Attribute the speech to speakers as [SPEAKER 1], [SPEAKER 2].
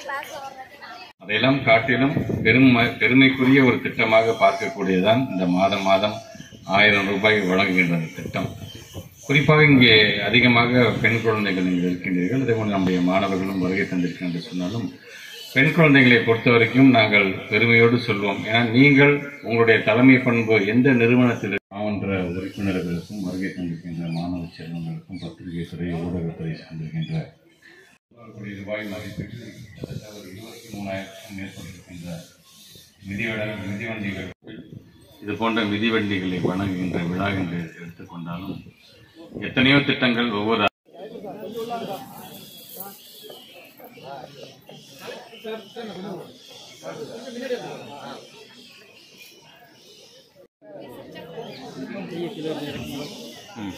[SPEAKER 1] அதையெல்லாம் காட்டிலும் பெரும் பெருமைக்குரிய ஒரு திட்டமாக பார்க்கக்கூடியதுதான் இந்த மாதம் மாதம் ஆயிரம் ரூபாய் வழங்குகின்ற அந்த திட்டம் குறிப்பாக இங்கே அதிகமாக பெண் குழந்தைகள் இங்கே இருக்கின்றீர்கள் அதே போல நம்முடைய மாணவர்களும் வருகை தந்திருக்கிறேன் என்று சொன்னாலும் பெண் குழந்தைகளை பொறுத்த வரைக்கும் நாங்கள் பெருமையோடு சொல்வோம் ஏன்னா நீங்கள் உங்களுடைய தலைமை பண்பு எந்த நிறுவனத்தில் மாவட்ட உறுப்பினர்களுக்கும் வருகை தந்திருக்கின்ற மாணவ செல்வங்களுக்கும் பத்திரிகை துறை ஊடகத்துறை சார்ந்திருக்கின்ற ஒரு கோடி ரூபாய் மதிப்பீட்டில் கிட்டத்தட்ட ஒரு இருபத்தி மூணாயிரத்துக்கும் மேற்பட்டிருக்கின்ற மிதிவட மிதிவண்டிகள் இது போன்ற மிதிவண்டிகளை வழங்குகின்ற விழா என்று எடுத்துக்கொண்டாலும் எத்தனையோ திட்டங்கள் ஒவ்வொரு ம்.